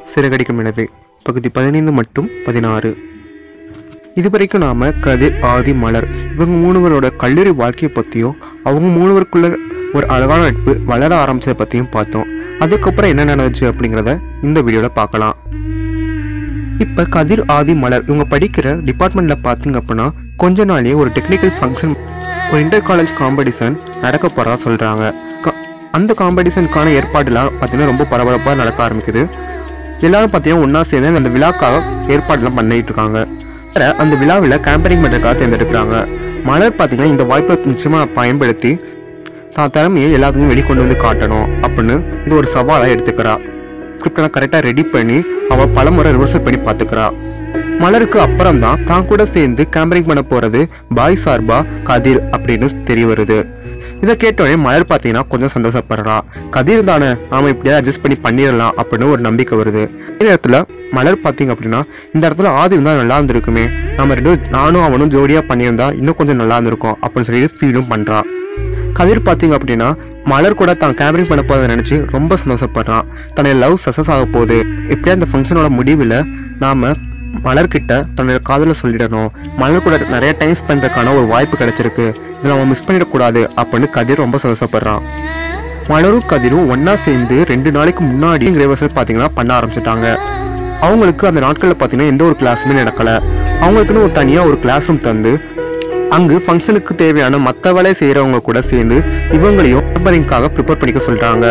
சிறகடிக்கும் நிலவே பகுதி பதினைந்து மற்றும் பதினாறு இதுவரைக்கும் நாம கதிர் ஆதி மலர் இவங்க மூணுவரோட கல்லூரி வாழ்க்கையை பற்றியும் அவங்க மூணுவருக்குள்ள ஒரு அழகான நட்பு வளர ஆரம்பிச்சதை பற்றியும் பார்த்தோம் அதுக்கப்புறம் என்ன நடந்துச்சு அப்படிங்கிறத இந்த வீடியோவில் பார்க்கலாம் இப்போ கதிர் ஆதி மலர் இவங்க படிக்கிற டிபார்ட்மெண்ட்டில் பார்த்தீங்க அப்படின்னா கொஞ்ச நாளே ஒரு டெக்னிக்கல் ஃபங்க்ஷன் ஒரு இன்டர் காலேஜ் காம்படிஷன் நடக்க போகிறதா சொல்கிறாங்க அந்த காம்படிஷனுக்கான ஏற்பாடுலாம் பார்த்தீங்கன்னா ரொம்ப பரபரப்பாக நடக்க ஆரம்பிக்குது எல்லாரும் பார்த்தீங்கன்னா ஒன்றா சேர்ந்து அந்த விழாக்காக ஏற்பாடுலாம் பண்ணிட்டு இருக்காங்க வேற அந்த விழாவில் கேம்பரிங் பண்ணுறதுக்காக தேர்ந்தெடுக்கிறாங்க மலர் பார்த்தீங்கன்னா இந்த வாய்ப்பை நிச்சயமாக பயன்படுத்தி தான் திறமையை எல்லாத்துக்கும் வெளிக்கொண்டு வந்து காட்டணும் அப்படின்னு இது ஒரு சவாலாக எடுத்துக்கிறா ஸ்கிரிப்டெல்லாம் கரெக்டாக ரெடி பண்ணி அவள் பலமுறை ரிவர்சல் பண்ணி பார்த்துக்கிறா மலருக்கு அப்புறம் தான் தான் கூட சேர்ந்து கேம்பரிங் பண்ண போகிறது பாய் சார்பா கதிர் அப்படின்னு தெரிய வருது இதை கேட்டோடனே மலர் பார்த்தீங்கன்னா கொஞ்சம் சந்தோஷப்படுறா கதிர் தானே நாம இப்படியே அட்ஜஸ்ட் பண்ணி பண்ணிடலாம் அப்படின்னு ஒரு நம்பிக்கை வருது இந்த இடத்துல மலர் பார்த்தீங்க அப்படின்னா இந்த இடத்துல ஆதி இருந்தால் நல்லா இருந்திருக்குமே நம்ம ரெண்டு பேரும் நானும் அவனும் ஜோடியாக பண்ணியிருந்தா இன்னும் கொஞ்சம் நல்லா இருந்திருக்கும் அப்படின்னு சொல்லி ஃபீலும் பண்ணுறா கதிர் பார்த்தீங்க அப்படின்னா மலர் கூட தான் கேமரிங் பண்ண போறதை நினச்சி ரொம்ப சந்தோஷப்படுறான் தன்னுடைய லவ் சக்ஸஸ் ஆக போகுது எப்படியா அந்த ஃபங்க்ஷனோட முடிவில் நாம மலர்கிட்ட தன்னுடைய காதலை சொல்லிடணும் மலர் கூட நிறைய டைம் ஸ்பெண்ட் பண்ணுறதுக்கான ஒரு வாய்ப்பு கிடைச்சிருக்கு இதை நம்ம மிஸ் பண்ணிடக்கூடாது அப்படின்னு கதிர் ரொம்ப சந்தோஷப்படுறான் மலரும் கதிரும் ஒண்ணா சேர்ந்து ரெண்டு நாளைக்கு முன்னாடி ரிவர்சல் பார்த்தீங்கன்னா பண்ண ஆரம்பிச்சிட்டாங்க அவங்களுக்கு அந்த நாட்களில் பார்த்தீங்கன்னா எந்த ஒரு கிளாஸுமே நடக்கல அவங்களுக்குன்னு ஒரு தனியாக ஒரு கிளாஸ் ரூம் தந்து அங்கு ஃபங்க்ஷனுக்கு தேவையான மற்ற வேலையை செய்கிறவங்க கூட சேர்ந்து இவங்களையும் பேப்பரிங்காக ப்ரிப்பேர் பண்ணிக்க சொல்கிறாங்க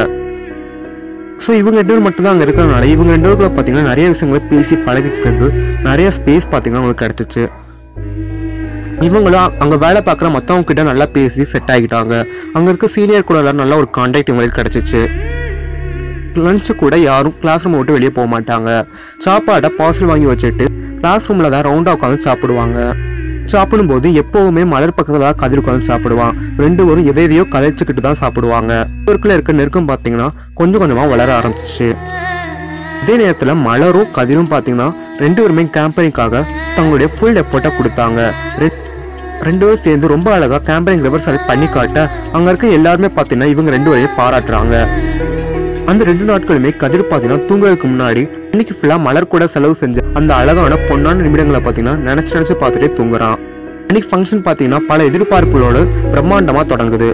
ஸோ இவங்க ரெண்டு பேர் மட்டும் தான் அங்கே இருக்கிறனால இவங்க ரெண்டு பேருக்குள்ள பார்த்தீங்கன்னா நிறைய விஷயங்களை பேசி பழகிக்கிறது நிறைய ஸ்பேஸ் பார்த்தீங்கன்னா அவங்களுக்கு கிடச்சிச்சு இவங்களும் அங்கே வேலை பார்க்குற மற்றவங்க கிட்ட நல்லா பேசி செட் ஆகிட்டாங்க அங்கே இருக்க சீனியர் கூட எல்லாம் நல்ல ஒரு கான்டாக்ட் இவங்களுக்கு கிடச்சிச்சு லஞ்சு கூட யாரும் கிளாஸ் ரூம் விட்டு வெளியே போக மாட்டாங்க சாப்பாடை பார்சல் வாங்கி வச்சுட்டு கிளாஸ் ரூமில் தான் ரவுண்டாக உட்காந்து சாப்பிடுவாங்க சாப்பிடும்போது எப்போவுமே மலர் பக்கத்தில் தான் கதிர் உட்காந்து சாப்பிடுவான் ரெண்டு பேரும் எதை எதையோ கதைச்சிக்கிட்டு தான் சாப்பிடுவாங்க இவருக்குள்ள இருக்க நெருக்கம் பார்த்தீங்கன்னா கொஞ்சம் கொஞ்சமாக வளர ஆரம்பிச்சிச்சு அதே நேரத்தில் மலரும் கதிரும் பார்த்தீங்கன்னா ரெண்டு பேருமே கேம்பரிங்காக தங்களுடைய ஃபுல் எஃபர்ட்டை கொடுத்தாங்க ரெ- ரெண்டு பேரும் சேர்ந்து ரொம்ப அழகாக கேம்பரிங் ரிவர்சல் பண்ணி காட்ட அங்கே இருக்க எல்லாருமே பார்த்தீங்கன்னா இவங்க ரெண்டு பேரையும் பாராட்டுறாங்க அந்த ரெண்டு நாட்களுமே கதிர் பார்த்தீங்கன்னா தூங்குறதுக்கு முன்னாடி இன்னைக்கு ஃபுல்லாக மலர் கூட செலவு செஞ்ச அந்த அழகான பொன்னான நிமிடங்களை பார்த்தீங்கன்னா நினச்சி நினச்சி பார்த்துட்டே தூங்குறான் அன்னைக்கு ஃபங்க்ஷன் பார்த்தீங்கன்னா பல எதிர்பார்ப்புகளோடு பிரம்மாண்டமாக தொடங்குது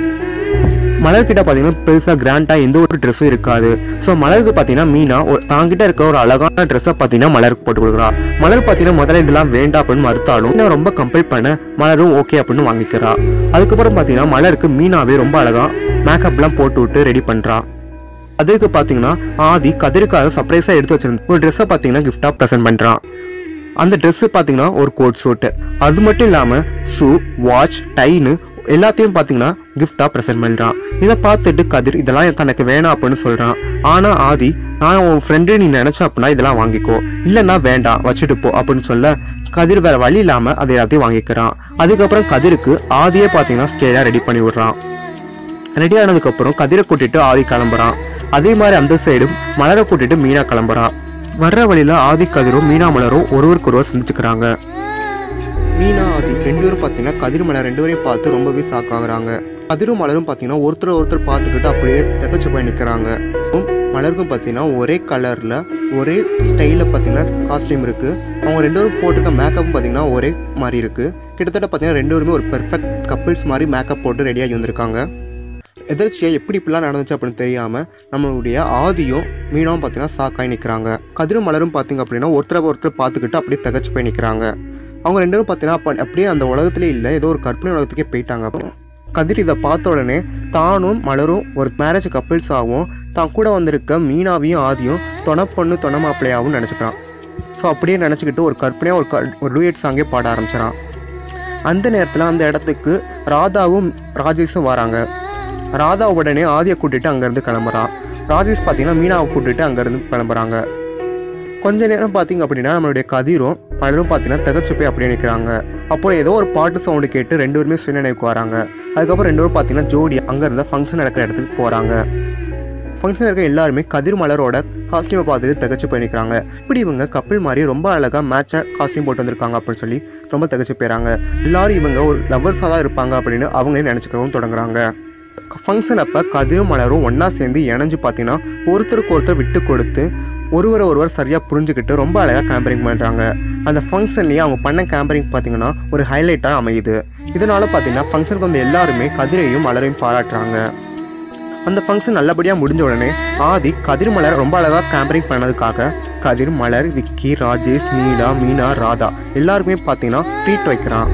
மலர்கிட்ட பார்த்தீங்கன்னா பெருசாக கிராண்டாக எந்த ஒரு ட்ரெஸ்ஸும் இருக்காது ஸோ மலருக்கு பார்த்தீங்கன்னா மீனா ஒரு தாங்கிட்ட இருக்க ஒரு அழகான ட்ரெஸ்ஸை பார்த்தீங்கன்னா மலருக்கு போட்டு கொடுக்குறா மலர் பார்த்தீங்கன்னா முதல்ல இதெல்லாம் வேண்டாம் அப்படின்னு மறுத்தாலும் மீனா ரொம்ப கம்பல் பண்ண மலரும் ஓகே அப்படின்னு வாங்கிக்கிறா அதுக்கப்புறம் பார்த்தீங்கன்னா மலருக்கு மீனாவே ரொம்ப அழகா மேக்கப்லாம் போட்டு விட்டு ரெடி பண்ணுறா அதுக்கு பார்த்தீங்கன்னா ஆதி கதிருக்காக சர்ப்ரைஸாக எடுத்து வச்சிருந்த ஒரு ட்ரெஸ்ஸை பார்த்தீங்கன்னா கிஃப்டாக ப்ரெசென்ட் பண்ணுறான் அந்த ட்ரெஸ்ஸு பார்த்தீங்கன்னா ஒரு கோட் சூட்டு அது மட்டும் இல்லாமல் ஷூ வாட்ச் டைனு எல்லாத்தையும் பார்த்தீங்கன்னா கிஃப்டாக ப்ரெசென்ட் பண்ணுறான் இதை பார்த்துட்டு கதிர் இதெல்லாம் தனக்கு வேணாம் அப்படின்னு சொல்கிறான் ஆனால் ஆதி நான் உன் ஃப்ரெண்டு நீ நினச்ச அப்படின்னா இதெல்லாம் வாங்கிக்கோ இல்லைன்னா வேண்டாம் வச்சுட்டு போ அப்படின்னு சொல்ல கதிர் வேற வழி இல்லாமல் அதை எல்லாத்தையும் வாங்கிக்கிறான் அதுக்கப்புறம் கதிருக்கு ஆதியே பார்த்தீங்கன்னா ஸ்டேஜாக ரெடி பண்ணி விடுறான் ரெடி ஆனதுக்கப்புறம் கதிரை கூட்டிட்டு ஆதி கிளம்புறான் அதே மாதிரி அந்த சைடும் மலரை கூட்டிட்டு மீனா கிளம்புறான் வர்ற வழியில ஆதி கதிரும் மீனா மலரும் ஒருவருக்கு ஒருவர் சந்திச்சுக்கிறாங்க மீனா ஆதி ரெண்டு பேரும் பார்த்தீங்கன்னா கதிர் மலர் ரெண்டு பேரையும் பார்த்து ரொம்பவே சாக்காகிறாங்க கதிரும் மலரும் பார்த்தீங்கன்னா ஒருத்தர் ஒருத்தர் பார்த்துக்கிட்டு அப்படியே திகச்சு போய் நிற்கிறாங்க மலருக்கும் பார்த்தீங்கன்னா ஒரே கலரில் ஒரே ஸ்டைலில் பார்த்தீங்கன்னா காஸ்டியூம் இருக்குது அவங்க ரெண்டு பேரும் போட்டிருக்க மேக்கப்பும் பார்த்தீங்கன்னா ஒரே மாதிரி இருக்குது கிட்டத்தட்ட பார்த்தீங்கன்னா ரெண்டு பேருமே ஒரு பெர்ஃபெக்ட் கப்பிள்ஸ் மாதிரி மேக்கப் போட்டு ரெடியாகி வந்திருக்காங்க எதிர்ச்சியாக எப்படி இப்படிலாம் நடந்துச்சு அப்படின்னு தெரியாமல் நம்மளுடைய ஆதியும் மீனாவும் பார்த்தீங்கன்னா சாக்காய் நிற்கிறாங்க கதிரும் மலரும் பார்த்தீங்க அப்படின்னா ஒருத்தரை ஒருத்தர் பார்த்துக்கிட்டு அப்படியே திகச்சு போய் நிற்கிறாங்க அவங்க ரெண்டு பேரும் பார்த்தீங்கன்னா அப்ப அப்படியே அந்த உலகத்திலே இல்லை ஏதோ ஒரு கற்பனை உலகத்துக்கே போயிட்டாங்க அப்புறம் கதிர் இதை பார்த்த உடனே தானும் மலரும் ஒரு மேரேஜ் கப்பிள்ஸ் ஆகும் தான் கூட வந்திருக்க மீனாவையும் ஆதியும் தொண பொண்ணு தொண மாப்பிள்ளையாகவும் நினச்சிக்கிறான் ஸோ அப்படியே நினச்சிக்கிட்டு ஒரு கற்பனையாக ஒரு க ஒரு டூயட் சாங்கே பாட ஆரம்பிச்சிடான் அந்த நேரத்தில் அந்த இடத்துக்கு ராதாவும் ராஜேஷும் வராங்க ராதா உடனே ஆதியை கூட்டிட்டு அங்கேருந்து கிளம்புறான் ராஜேஷ் பார்த்தீங்கன்னா மீனாவை கூட்டிட்டு அங்கேருந்து கிளம்புறாங்க கொஞ்ச நேரம் பார்த்தீங்க அப்படின்னா நம்மளுடைய கதிரும் பலரும் பார்த்தீங்கன்னா திகச்சு போய் அப்படியே நிற்கிறாங்க அப்புறம் ஏதோ ஒரு பாட்டு சவுண்டு கேட்டு ரெண்டு பேருமே சுயநினைவுக்கு வராங்க அதுக்கப்புறம் ரெண்டு பேரும் பார்த்தீங்கன்னா ஜோடி அங்கேருந்து ஃபங்க்ஷன் நடக்கிற இடத்துக்கு போகிறாங்க ஃபங்க்ஷன் இருக்க எல்லாருமே கதிர் மலரோட காஸ்டியூமை பார்த்துட்டு திகச்சு போய் நிற்கிறாங்க இப்படி இவங்க கப்பிள் மாதிரி ரொம்ப அழகாக மேட்சாக காஸ்டியூம் போட்டு வந்திருக்காங்க அப்படின்னு சொல்லி ரொம்ப திகச்சு போயிறாங்க எல்லாரும் இவங்க ஒரு லவ்வர்ஸாக தான் இருப்பாங்க அப்படின்னு அவங்களே நினச்சிக்கவும் தொடங்குறாங்க ஃபங்க்ஷன் அப்போ கதிரும் மலரும் ஒன்றா சேர்ந்து இணைஞ்சு பார்த்தீங்கன்னா ஒருத்தருக்கு ஒருத்தர் விட்டு கொடுத்து ஒருவரை ஒருவர் சரியாக புரிஞ்சுக்கிட்டு ரொம்ப அழகாக கேம்பரிங் பண்ணுறாங்க அந்த ஃபங்க்ஷன்லேயே அவங்க பண்ண கேம்பரிங் பார்த்தீங்கன்னா ஒரு ஹைலைட்டாக அமையுது இதனால பார்த்தீங்கன்னா ஃபங்க்ஷனுக்கு வந்து எல்லாருமே கதிரையும் மலரையும் பாராட்டுறாங்க அந்த ஃபங்க்ஷன் நல்லபடியாக முடிஞ்ச உடனே ஆதி கதிர் மலர் ரொம்ப அழகாக கேம்பரிங் பண்ணதுக்காக கதிர் மலர் விக்கி ராஜேஷ் நீலா மீனா ராதா எல்லாருக்குமே பார்த்தீங்கன்னா ட்ரீட் வைக்கிறான்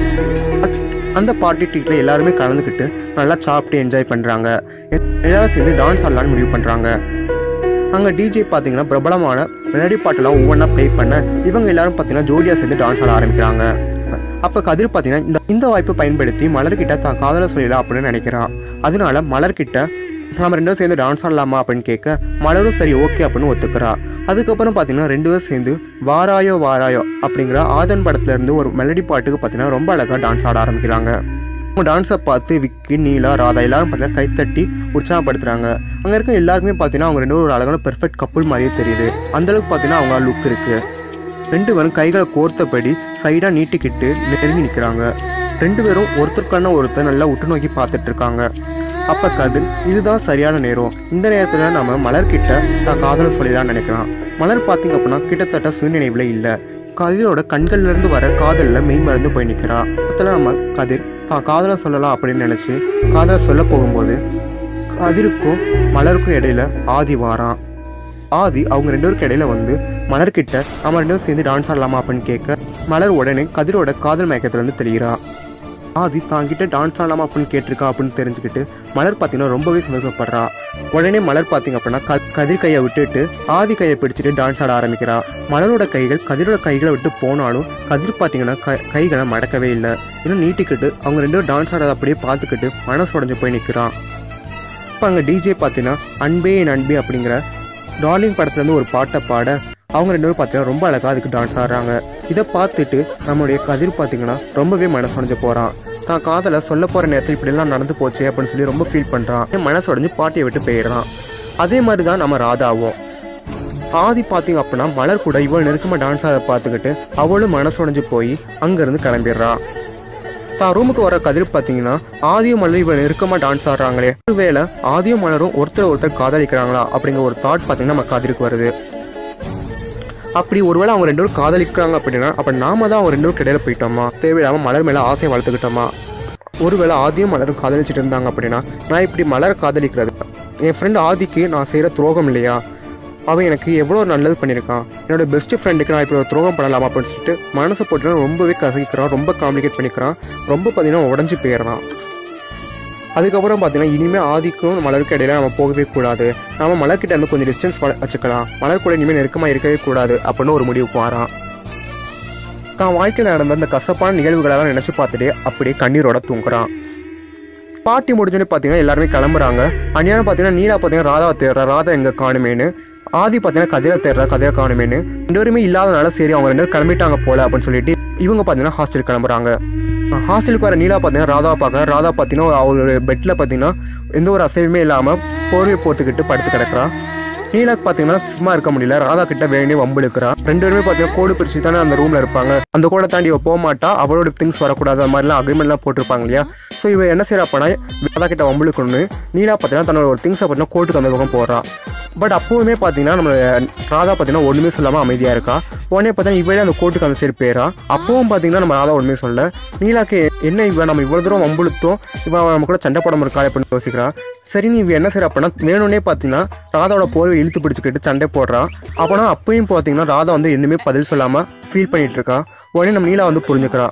அந்த பார்ட்டி ட்ரீட்டில் எல்லாருமே கலந்துக்கிட்டு நல்லா சாப்பிட்டு என்ஜாய் பண்ணுறாங்க எல்லாரும் சேர்ந்து டான்ஸ் ஆடலான்னு முடிவு பண்ணுறாங்க அங்கே டிஜே பார்த்தீங்கன்னா பிரபலமான மெலடி பாட்டெல்லாம் ஒவ்வொன்றா ப்ளே பண்ண இவங்க எல்லாரும் பார்த்தீங்கன்னா ஜோடியாக சேர்ந்து டான்ஸ் ஆட ஆரம்பிக்கிறாங்க அப்போ கதிர் பார்த்தீங்கன்னா இந்த இந்த வாய்ப்பை பயன்படுத்தி மலர்கிட்ட தான் காதலை சொல்லலாம் அப்படின்னு நினைக்கிறான் அதனால மலர்கிட்ட நாம ரெண்டும் சேர்ந்து டான்ஸ் ஆடலாமா அப்படின்னு கேட்க மலரும் சரி ஓகே அப்படின்னு ஒத்துக்கிறா அதுக்கப்புறம் பார்த்தீங்கன்னா ரெண்டு பேரும் சேர்ந்து வாராயோ வாராயோ அப்படிங்கிற ஆதன் படத்துல இருந்து ஒரு மெலடி பாட்டுக்கு பார்த்தீங்கன்னா ரொம்ப அழகாக டான்ஸ் ஆட ஆரம்பிக்கிறாங்க அவங்க டான்ஸை பார்த்து விக்கி நீலா ராதா எல்லாரும் பார்த்தீங்கன்னா கைத்தட்டி உற்சாகப்படுத்துறாங்க அங்கே இருக்க எல்லாருக்குமே பார்த்தீங்கன்னா அவங்க ரெண்டு பேரும் ஒரு அழகான பெர்ஃபெக்ட் கப்புள் மாதிரியே தெரியுது அந்த அளவுக்கு பார்த்தீங்கன்னா அவங்க லுக் இருக்கு ரெண்டு பேரும் கைகளை கோர்த்தபடி சைடாக நீட்டிக்கிட்டு நெருங்கி நிற்கிறாங்க ரெண்டு பேரும் ஒருத்தருக்கான ஒருத்தர் நல்லா உற்று நோக்கி பார்த்துட்டு இருக்காங்க அப்போ கதிர் இதுதான் சரியான நேரம் இந்த நேரத்தில் நம்ம மலர்கிட்ட தான் காதலை சொல்லிடலாம்னு நினைக்கிறான் மலர் பார்த்தீங்க அப்படின்னா கிட்டத்தட்ட சுயநினைவில் இல்லை கதிரோட கண்கள்ல இருந்து வர காதலில் மெய் மறந்து போய் நிற்கிறா அதில் நம்ம கதிர் தான் காதலை சொல்லலாம் அப்படின்னு நினச்சி காதலை சொல்ல போகும்போது கதிருக்கும் மலருக்கும் இடையில ஆதி வாரான் ஆதி அவங்க ரெண்டு பேருக்கு இடையில வந்து மலர்கிட்ட நம்ம ரெண்டு பேரும் சேர்ந்து டான்ஸ் ஆடலாமா அப்படின்னு கேட்க மலர் உடனே கதிரோட காதல் மயக்கத்துல இருந்து தெளிகிறா ஆதி தாங்கிட்ட டான்ஸ் ஆடலாமா அப்படின்னு கேட்டிருக்கா அப்படின்னு தெரிஞ்சுக்கிட்டு மலர் பார்த்தீங்கன்னா ரொம்பவே சந்தோஷப்படுறா உடனே மலர் பார்த்தீங்க அப்படின்னா க- கதிர் கையை விட்டுட்டு ஆதி கையை பிடிச்சிட்டு டான்ஸ் ஆட ஆரம்பிக்கிறா மலரோட கைகள் கதிரோட கைகளை விட்டு போனாலும் கதிர் பார்த்தீங்கன்னா க கைகளை மடக்கவே இல்லை இன்னும் நீட்டிக்கிட்டு அவங்க ரெண்டு பேரும் டான்ஸ் ஆடுறத அப்படியே பார்த்துக்கிட்டு மனசு உடஞ்சு போய் நிற்கிறான் இப்போ அங்கே டிஜே பார்த்தீங்கன்னா அன்பே என் அன்பே அப்படிங்கிற டார்லிங் படத்துலேருந்து ஒரு பாட்டை பாட அவங்க ரெண்டு பேரும் பார்த்தீங்கன்னா ரொம்ப அழகாக அதுக்கு டான்ஸ் ஆடுறாங்க இதை பார்த்துட்டு நம்மளுடைய கதிர் பார்த்தீங்கன்னா ரொம்பவே மனசு உடஞ்சு போகிறான் தான் காதலை சொல்ல போகிற நேரத்தில் இப்படிலாம் நடந்து போச்சே அப்படின்னு சொல்லி ரொம்ப ஃபீல் பண்ணுறான் என் மனசு உடஞ்சு பாட்டியை விட்டு போயிடுறான் அதே மாதிரி தான் நம்ம ராதாவும் ஆதி பார்த்தீங்க அப்படின்னா மலர் கூட இவ்வளோ நெருக்கமாக டான்ஸ் ஆட பார்த்துக்கிட்டு அவளும் மனசு உடஞ்சு போய் அங்கேருந்து கிளம்பிடுறா தான் ரூமுக்கு வர கதிர் பார்த்தீங்கன்னா ஆதியும் மலரும் இவ்வளோ நெருக்கமாக டான்ஸ் ஆடுறாங்களே ஒருவேளை ஆதியும் மலரும் ஒருத்தர் ஒருத்தர் காதலிக்கிறாங்களா அப்படிங்கிற ஒரு தாட் பார்த்தீங்கன்னா நம்ம கதிருக்கு வருது அப்படி ஒருவேளை அவங்க ரெண்டு பேரும் காதலிக்கிறாங்க அப்படின்னா அப்போ நாம தான் அவங்க ரெண்டு பேரும் இடையில போயிட்டோமா தேவையில்லாமல் மலர் மேலே ஆசையை வளர்த்துக்கிட்டோமா ஒருவேளை ஆதியும் மலரும் காதலிச்சிட்டு இருந்தாங்க அப்படின்னா நான் இப்படி மலரை காதலிக்கிறது என் ஃப்ரெண்ட் ஆதிக்கு நான் செய்கிற துரோகம் இல்லையா அவன் எனக்கு எவ்வளோ நல்லது பண்ணியிருக்கான் என்னோட பெஸ்ட் ஃப்ரெண்டுக்கு நான் இப்படி ஒரு துரோகம் பண்ணலாமா அப்படின்னு சொல்லிட்டு மனசை போட்டு ரொம்பவே கசகிக்கிறான் ரொம்ப காம்ப்ளிகேட் பண்ணிக்கிறான் ரொம்ப பார்த்தீங்கன்னா உடஞ்சி போயிடுறான் அதுக்கப்புறம் பார்த்தீங்கன்னா இனிமேல் ஆதிக்கும் மலருக்கு இடையில நம்ம போகவே கூடாது நம்ம மலர்கிட்ட இருந்து கொஞ்சம் டிஸ்டன்ஸ் வச்சுக்கலாம் மலர் கூட இனிமேல் நெருக்கமாக இருக்கவே கூடாது அப்படின்னு ஒரு முடிவுக்கு வரான் தான் வாழ்க்கையில் நடந்த அந்த கசப்பான நிகழ்வுகளெல்லாம் நினச்சி பார்த்துட்டு அப்படியே கண்ணீரோட தூங்குறான் பார்ட்டி முடிஞ்சோடனே பார்த்தீங்கன்னா எல்லாருமே கிளம்புறாங்க அந்நேரம் பார்த்தீங்கன்னா நீலா பார்த்தீங்கன்னா ராதா தேடுறா ராதா எங்கே காணுமேனு ஆதி பார்த்தீங்கன்னா கதிரை தேடுறா கதிரை காணுமேனு ரெண்டு பேருமே இல்லாதனால சரி அவங்க ரெண்டு பேரும் கிளம்பிட்டாங்க போல அப்படின்னு சொல்லிட்டு இவங்க பார்த்தீங்கன்னா ஹாஸ்டல் கிளம்புறாங்க ஹாஸ்டலுக்கு வர நீலா பார்த்தீங்கன்னா ராதா பார்க்க ராதா பார்த்தீங்கன்னா அவர் பெட்டில் பார்த்தீங்கன்னா எந்த ஒரு அசைவுமே இல்லாமல் போர்வை போட்டுக்கிட்டு படுத்து கிடக்குறா நீலாக்கு பார்த்தீங்கன்னா சும்மா இருக்க முடியல ராதா கிட்ட வேணே வம்பிழுக்கிறா ரெண்டு பேருமே பார்த்தீங்கன்னா கோடு பிரிச்சு தானே அந்த ரூம்ல இருப்பாங்க அந்த கோடை தாண்டி இவ போக மாட்டா அவளோட திங்ஸ் வரக்கூடாது அந்த மாதிரிலாம் அக்ரிமெண்ட்லாம் போட்டிருப்பாங்க இல்லையா ஸோ இவ என்ன செய்யறாப்பனா ராதா கிட்ட வம்பிழுக்கணும்னு நீலா பார்த்தீங்கன்னா தன்னோட ஒரு திங்ஸை பார்த்தீங்கன்னா கோட்டுக்கு அந்த பக்கம் போறா பட் அப்போவுமே பார்த்தீங்கன்னா நம்ம ராதா பார்த்தீங்கன்னா ஒன்றுமே சொல்லாமல் அமைதியாக இருக்கா உடனே பார்த்தீங்கன்னா இவளே அந்த கோட்டுக்கு அந்த சைடு போயிடா அப்பவும் பார்த்தீங்கன்னா நம்ம ராதா ஒன்றுமே சொல்ல நீலாக்கு என்ன இவன் நம்ம இவ்வளோ தூரம் வம்புழுத்தோம் இவன் நம்ம கூட சண்டை போடாம இருக்கா அப்படின்னு யோசிக்கிறா சரி நீ இவ என்ன செய்யற அப்படின்னா வேணும்னே பார்த்தீங்கன்னா ராதாவோட போர்வை இழுத்து பிடிச்சிக்கிட்டு சண்டை போடுறா அப்போனா அப்பயும் பார்த்தீங்கன்னா ராதா வந்து இன்னுமே பதில் சொல்லாமல் ஃபீல் பண்ணிட்டு இருக்கா உடனே நம்ம நீலா வந்து புரிஞ்சுக்கிறா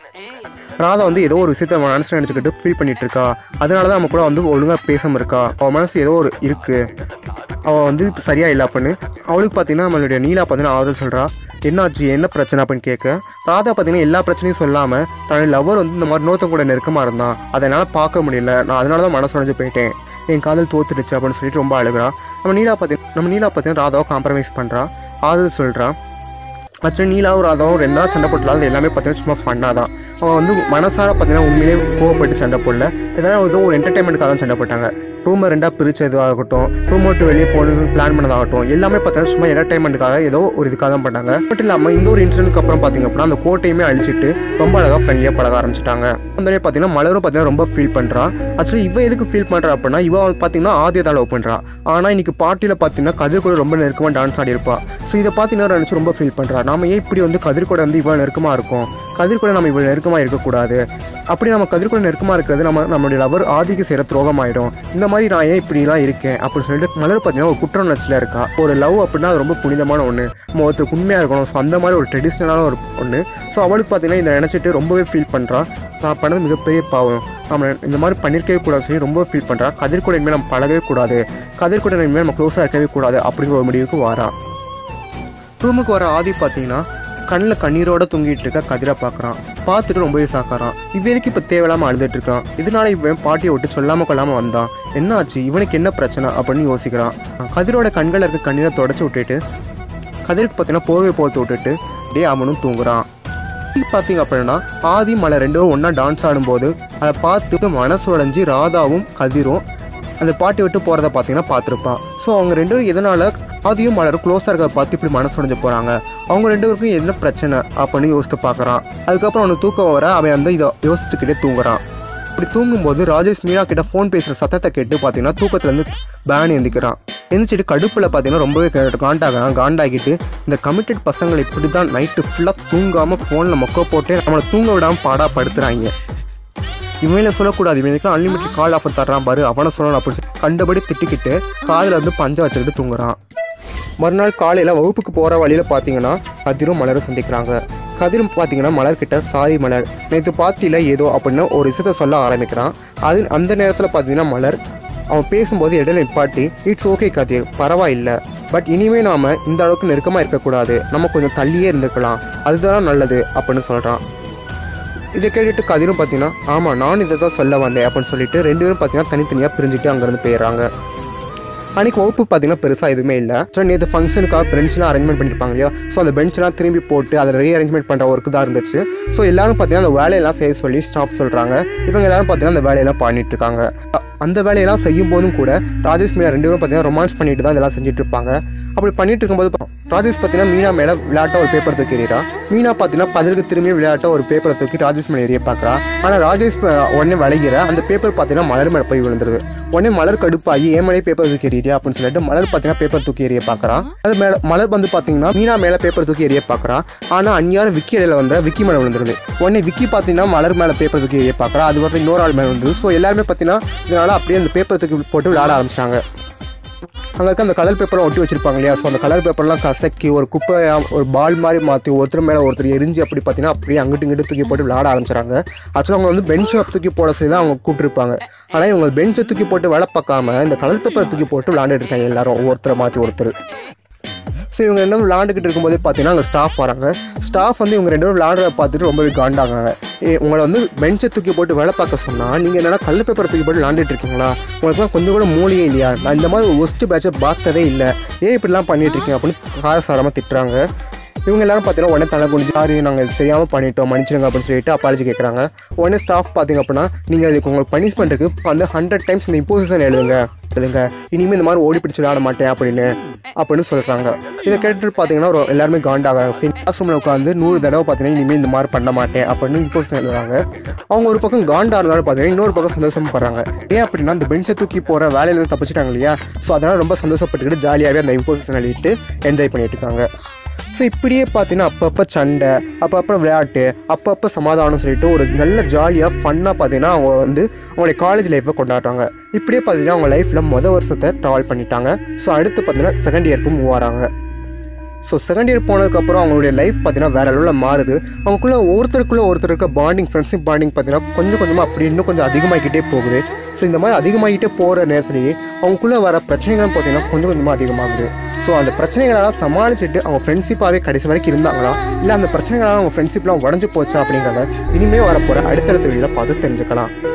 ராதா வந்து ஏதோ ஒரு விஷயத்த மனசு நினச்சிக்கிட்டு ஃபீல் பண்ணிட்டு இருக்கா அதனால தான் நம்ம கூட வந்து ஒழுங்காக பேசாமல் இருக்கா அவள் மனசு ஏதோ ஒரு இருக்கு அவள் வந்து சரியா இல்லை அப்படின்னு அவளுக்கு பார்த்தீங்கன்னா நம்மளுடைய நீலா பார்த்தீங்கன்னா ஆறுதல் சொல்கிறா என்னாச்சு என்ன பிரச்சனை அப்படின்னு கேட்க ராதா பார்த்தீங்கன்னா எல்லா பிரச்சனையும் சொல்லாமல் தன்னுடைய லவர் வந்து இந்த மாதிரி நோத்தம் கூட நெருக்கமாக இருந்தான் அதை என்னால் பார்க்க முடியல நான் அதனால தான் மனசு உடைஞ்சு போயிட்டேன் என் காதல் தோத்துடுச்சு அப்படின்னு சொல்லிட்டு ரொம்ப அழுகிறா நம்ம நீலா பார்த்தீங்கன்னா நம்ம நீலா பார்த்தீங்கன்னா ராதாவை காம்ப்ரமைஸ் பண்ணுறா ஆறுதல் சொல்கிறா ஆக்சுவலி நீலாவும் ராதாவும் ரெண்டு நாள் சண்டை போட்டலாம் அது எல்லாமே பார்த்தீங்கன்னா சும்மா ஃபன்னாக தான் அவன் வந்து மனசார பார்த்தீங்கன்னா உண்மையிலே கோவப்பட்டு சண்டை போடல இதெல்லாம் ஏதோ ஒரு என்டர்டைன்மெண்ட்டுக்காக தான் சண்டை போட்டாங்க ரூமை ரெண்டாக பிரிச்சதாகட்டும் ரூம் விட்டு வெளியே போகணுன்னு பிளான் பண்ணதாகட்டும் எல்லாமே பார்த்தீங்கன்னா சும்மா என்டர்டைன்மெண்ட்டுக்காக ஏதோ ஒரு இதுக்காக தான் பண்ணாங்க மட்டும் இல்லாமல் இந்த ஒரு இன்சிடென்ட்க்கு அப்புறம் பார்த்தீங்க அப்படின்னா அந்த கோட்டையுமே அழிச்சிட்டு ரொம்ப அழகாக ஃப்ரெண்ட்லியாக பழக ஆரம்பிச்சிட்டாங்க அந்த பார்த்தீங்கன்னா மலரும் பார்த்தீங்கன்னா ரொம்ப ஃபீல் பண்ணுறா ஆக்சுவலி இவ எதுக்கு ஃபீல் பண்ணுறா அப்படின்னா இவ பார்த்தீங்கன்னா ஆதியை தான் லவ் பண்ணுறா ஆனால் இன்னைக்கு பார்ட்டியில் பார்த்தீங்கன்னா கதிர் கூட ரொம்ப நெருக்கமாக டான்ஸ் ஆடி இருப்பா ஸோ இதை பார்த்தீங்கன்னா நினச்சி ரொம்ப ஃபீல் பண்ணுறா நாம ஏன் இப்படி வந்து கதிர் கூட வந்து இவ்வளோ நெருக்கமாக இருக்கும் கதிர் கூட நம்ம இவ்வளோ நெருக்கமாக இருக்கக்கூடாது அப்படி நம்ம கதிர் கூட நெருக்கமாக இருக்கிறது நம்ம நம்மளுடைய லவர் ஆதிக்கு செய்கிற துரோகமாயிடும் இந்த மாதிரி நான் ஏன் இப்படிலாம் இருக்கேன் அப்படின்னு சொல்லிட்டு மலர் பார்த்தீங்கன்னா ஒரு குற்ற உணர்ச்சியில் இருக்கா ஒரு லவ் அப்படின்னா அது ரொம்ப புனிதமான ஒன்று நம்ம ஒருத்தருக்கு உண்மையாக இருக்கணும் ஸோ அந்த மாதிரி ஒரு ட்ரெடிஷ்னலான ஒரு ஒன்று ஸோ அவளுக்கு பார்த்தீங்கன்னா இதை நினச்சிட்டு ரொம்பவே ஃபீல் பண்ணுறா நான் பண்ணது மிகப்பெரிய பாவம் நம்ம இந்த மாதிரி பண்ணியிருக்கவே கூடாது சொல்லி ரொம்ப ஃபீல் பண்ணுறா கதிர் கூட இனிமேல் நம்ம பழகவே கூடாது கதிர் கூட இனிமேல் நம்ம க்ளோஸாக இருக்கவே கூடாது அப்படிங்கிற ஒரு முடிவுக்கு வாரா ரூமுக்கு வர ஆதி பார்த்தீங்கன்னா கண்ணில் கண்ணீரோட தூங்கிட்டு இருக்க கதிரை பார்க்குறான் பார்த்துட்டு ரொம்பவே சாக்காரான் இவன் எதுக்கு இப்போ தேவையில்லாமல் அழுதுட்டு இருக்கான் இதனால இவன் பாட்டியை விட்டு சொல்லாமல் கொள்ளாமல் வந்தான் என்ன ஆச்சு இவனுக்கு என்ன பிரச்சனை அப்படின்னு யோசிக்கிறான் கதிரோட கண்களில் இருக்க கண்ணீரை தொடச்சி விட்டுட்டு கதிருக்கு பார்த்தீங்கன்னா போர்வை போத்து விட்டுட்டு டே அவனும் தூங்குறான் பார்த்தீங்க அப்படின்னா ஆதி மலை ரெண்டு பேரும் ஒன்றா டான்ஸ் ஆடும்போது அதை பார்த்துட்டு மனசு உடைஞ்சு ராதாவும் கதிரும் அந்த பாட்டி விட்டு போகிறத பார்த்தீங்கன்னா பார்த்துருப்பான் ஸோ அவங்க ரெண்டு பேரும் எதனால ஆதியும் மலரும் க்ளோஸாக இருக்கிறத பார்த்து இப்படி மனசு உடைஞ்சு போகிறாங்க அவங்க ரெண்டு பேருக்கும் என்ன பிரச்சனை அப்படின்னு யோசித்து பார்க்குறான் அதுக்கப்புறம் அவனுக்கு தூக்கம் வர அவன் வந்து இதை யோசிச்சுக்கிட்டே தூங்குறான் இப்படி தூங்கும்போது ராஜேஷ் மீனா கிட்ட ஃபோன் பேசுகிற சத்தத்தை கேட்டு பார்த்தீங்கன்னா தூக்கத்துலேருந்து பேன் எந்திக்கிறான் எந்திரிச்சிட்டு கடுப்பில் பார்த்தீங்கன்னா ரொம்பவே கா- காண்டாகிறான் காண்டாகிட்டு இந்த கமிட்டட் பசங்களை இப்படி தான் நைட்டு ஃபுல்லாக தூங்காமல் ஃபோனில் மொக்க போட்டு நம்மளை தூங்க விடாமல் பாடா படுத்துறாங்க இவங்கள சொல்லக்கூடாது இவனுக்கு அன்லிமிட்டட் கால் ஆஃபர் தர்றான் பாரு அவனை சொல்லணும் அப்படின்னு சொல்லி கண்டபடி திட்டிக்கிட்டு காதில் வந்து பஞ்சை வச்சுக்கிட்டு தூங்குறான் மறுநாள் காலையில் வகுப்புக்கு போகிற வழியில் பார்த்தீங்கன்னா கதிரும் மலரும் சந்திக்கிறாங்க கதிரும் பார்த்தீங்கன்னா மலர்கிட்ட சாரி மலர் நேற்று பார்ட்டியில் ஏதோ அப்படின்னு ஒரு விஷயத்த சொல்ல ஆரம்பிக்கிறான் அது அந்த நேரத்தில் பார்த்தீங்கன்னா மலர் அவன் பேசும்போது இடையில நிப்பாட்டி இட்ஸ் ஓகே கதிர் பரவாயில்ல பட் இனிமே நாம இந்த அளவுக்கு நெருக்கமாக இருக்கக்கூடாது நம்ம கொஞ்சம் தள்ளியே இருந்திருக்கலாம் அதுதான் நல்லது அப்படின்னு சொல்கிறான் இதை கேட்டுட்டு கதிரும் பார்த்தீங்கன்னா ஆமாம் நான் இதை தான் சொல்ல வந்தேன் அப்படின்னு சொல்லிட்டு ரெண்டு பேரும் பார்த்தீங்கன்னா தனித்தனியாக பிரிஞ்சுட்டு அங்கேருந்து போயிடுறாங்க அன்னைக்கு வகுப்பு பார்த்தீங்கன்னா பெருசாக எதுவுமே இல்லை ஸோ நேற்று ஃபங்க்ஷனுக்காக பெஞ்ச்லாம் அரேஞ்ச்மெண்ட் பண்ணியிருப்பாங்க இல்லையா ஸோ அந்த பெஞ்ச்லாம் திரும்பி போட்டு அதை ரீஅரேஞ்ச்மெண்ட் பண்ணுற ஒர்க்கு தான் இருந்துச்சு ஸோ எல்லாரும் பார்த்தீங்கன்னா அந்த வேலையெல்லாம் செய்ய சொல்லி ஸ்டாஃப் சொல்கிறாங்க இவங்க எல்லாரும் பார்த்தீங்கன்னா அந்த வேலையெல்லாம் பண்ணிட்டு இருக்காங்க அ- அந்த வேலையெல்லாம் செய்யும் போதும் கூட ராஜேஷ் மீனா ரெண்டு பேரும் பார்த்தீங்கன்னா ரொமான்ஸ் பண்ணிட்டு தான் இதெல்லாம் செஞ்சுட்டு இருப்பாங்க அப்படி பண்ணிட்டு இருக்கும்போது பா- ராஜேஷ் பார்த்தீங்கன்னா மீனா மேலே விளையாட்ட ஒரு பேப்பர் தூக்கி எறிகிறா மீனா பார்த்தீங்கன்னா பதிலுக்கு திரும்பி விளையாட்ட ஒரு பேப்பரை தூக்கி ராஜேஷ் மேலே எறிய பார்க்குறா ஆனால் ராஜேஷ் ப- உடனே விளைகிற அந்த பேப்பர் பார்த்தீங்கன்னா மலர் மேலே போய் விழுந்துருது உடனே மலர் கடுப்பாகி ஏன் மேலே பேப்பர் தூக்கி எறியா அப்படின்னு சொல்லிட்டு மலர் பார்த்தீங்கன்னா பேப்பர் தூக்கி எறிய பார்க்குறா அது மேலே மலர் வந்து பார்த்தீங்கன்னா மீனா மேலே பேப்பர் தூக்கி எறிய பார்க்குறா ஆனால் அந்நியாரம் விக்கி இடையில வந்து விக்கி மேலே விழுந்துருது உடனே விக்கி பார்த்தீங்கன்னா மலர் மேலே பேப்பர் தூக்கி எறிய பார்க்குறா அது வந்து இன்னொரு ஆள் மேலே விழுந்துருது ஸோ எல்லாருமே பார்த்தீங்கன்னா இதனால அப்படியே அந்த பேப்பர் தூக்கி போட்டு விளையாட ஆரம்பிச்சிட்டாங்க அங்கே இருக்க அந்த கலர் பேப்பர்லாம் ஒட்டி வச்சிருப்பாங்க இல்லையா ஸோ அந்த கலர் பேப்பர்லாம் கசக்கி ஒரு குப்பை ஒரு பால் மாதிரி மாற்றி ஒருத்தர் மேலே ஒருத்தர் எரிஞ்சு அப்படி பார்த்தீங்கன்னா அப்படியே அங்கிட்டு இங்கிட்டு தூக்கி போட்டு விளையாட ஆரம்பிச்சாங்க ஆக்சுவலாக அவங்க வந்து பெஞ்சை தூக்கி போட சொல்லி தான் அவங்க கூப்பிட்டுருப்பாங்க ஆனால் இவங்க பெஞ்சை தூக்கி போட்டு வேலை பார்க்காம இந்த கலர் பேப்பரை தூக்கி போட்டு விளையாண்டுட்டு இருக்காங்க எல்லாரும் ஒவ்வொருத்தரை மாற்றி ஒருத்தர் ஸோ இவங்க ரெண்டு பேரும் விளாண்டுக்கிட்டு இருக்கும்போதே பார்த்தீங்கன்னா அங்கே ஸ்டாஃப் வராங்க ஸ்டாஃப் வந்து இவங்க ரெண்டு பேரும் விளாடுறத பார்த்துட்டு ரொம்பவே காண்டாங்க ஏ உங்களை வந்து பெஞ்சை தூக்கி போட்டு வேலை பார்க்க சொன்னால் நீங்கள் என்னன்னா கல் பேப்பரை தூக்கி போட்டு விளாண்டுட்டு இருக்கீங்களா உங்களுக்குலாம் கொஞ்சம் கூட மூலியே இல்லையா நான் இந்த மாதிரி ஒரு ஒஸ்ட் பேட்சை பார்த்ததே இல்லை ஏன் இப்படிலாம் பண்ணிட்டு இருக்கீங்க அப்படின்னு காரசாரமாக திட்டுறாங்க இவங்க எல்லாரும் பார்த்தீங்கன்னா உடனே தலை குனிஞ்சு சாரி நாங்கள் தெரியாமல் பண்ணிட்டோம் மன்னிச்சிடுங்க அப்படின்னு சொல்லிட்டு அப்பாலஜி கேட்குறாங்க உடனே ஸ்டாஃப் பார்த்தீங்க அப்படின்னா நீங்கள் அதுக்கு உங்களுக்கு பனிஷ்மெண்ட்டுக்கு வந்து ஹண்ட்ரட் டைம்ஸ் இந்த இம்போசிஷன் எழுதுங்க எழுதுங்க இனிமேல் இந்த மாதிரி ஓடி பிடிச்சி விளையாட மாட்டேன் அப்படின்னு அப்படின்னு சொல்கிறாங்க இதை கேட்டுட்டு பார்த்தீங்கன்னா ஒரு எல்லாருமே காண்டாகிறாங்க கிளாஸ் ரூமில் உட்காந்து நூறு தடவை பார்த்தீங்கன்னா இனிமேல் இந்த மாதிரி பண்ண மாட்டேன் அப்படின்னு இம்போசிஷன் எழுதுறாங்க அவங்க ஒரு பக்கம் காண்டா இருந்தாலும் பார்த்தீங்கன்னா இன்னொரு பக்கம் சந்தோஷப்படுறாங்க ஏன் அப்படின்னா அந்த பெஞ்சை தூக்கி போகிற வேலையிலேருந்து தப்பிச்சிட்டாங்க இல்லையா ஸோ அதனால் ரொம்ப சந்தோஷப்பட்டுக்கிட்டு ஜாலியாகவே அந்த இம்போசிஷன் எழுதிட்டு என்ஜாய் பண்ணிட்டு இருக்காங்க ஸோ இப்படியே பார்த்தீங்கன்னா அப்பப்போ சண்டை அப்பப்போ விளையாட்டு அப்பப்போ சமாதானம் சொல்லிட்டு ஒரு நல்ல ஜாலியாக ஃபன்னாக பார்த்தீங்கன்னா அவங்க வந்து அவங்களுடைய காலேஜ் லைஃப்பை கொண்டாடுறாங்க இப்படியே பார்த்தீங்கன்னா அவங்க லைஃப்பில் மொதல் வருஷத்தை ட்ராவல் பண்ணிட்டாங்க ஸோ அடுத்து பார்த்தீங்கன்னா செகண்ட் இயருக்கு மூவ் ஆகிறாங்க ஸோ செகண்ட் இயர் போனதுக்கப்புறம் அவங்களுடைய லைஃப் பார்த்தீங்கன்னா வேற அளவில் மாறுது அவங்களுக்குள்ள ஒருத்தருக்குள்ள ஒருத்தர் இருக்க பாண்டிங் ஃப்ரெண்ட்ஷிப் பாண்டிங் பார்த்தீங்கன்னா கொஞ்சம் கொஞ்சமாக அப்படி இன்னும் கொஞ்சம் அதிகமாகிக்கிட்டே போகுது ஸோ இந்த மாதிரி அதிகமாகிட்டே போகிற நேரத்துலேயே அவங்களுக்குள்ள வர பிரச்சனைகளும் பார்த்தீங்கன்னா கொஞ்சம் கொஞ்சமாக அதிகமாகுது ஸோ அந்த பிரச்சனைகளெல்லாம் சமாளிச்சுட்டு அவங்க ஃப்ரெண்ட்ஷிப்பாகவே கடைசி வரைக்கும் இருந்தாங்களா இல்லை அந்த பிரச்சனைகளால் அவங்க ஃப்ரெண்ட்ஷிப்லாம் உடஞ்சு போச்சா அப்படிங்கிறத இனிமேல் வரப்போகிற அடுத்தடுத்த வீடியோவில் பார்த்து தெரிஞ்சுக்கலாம்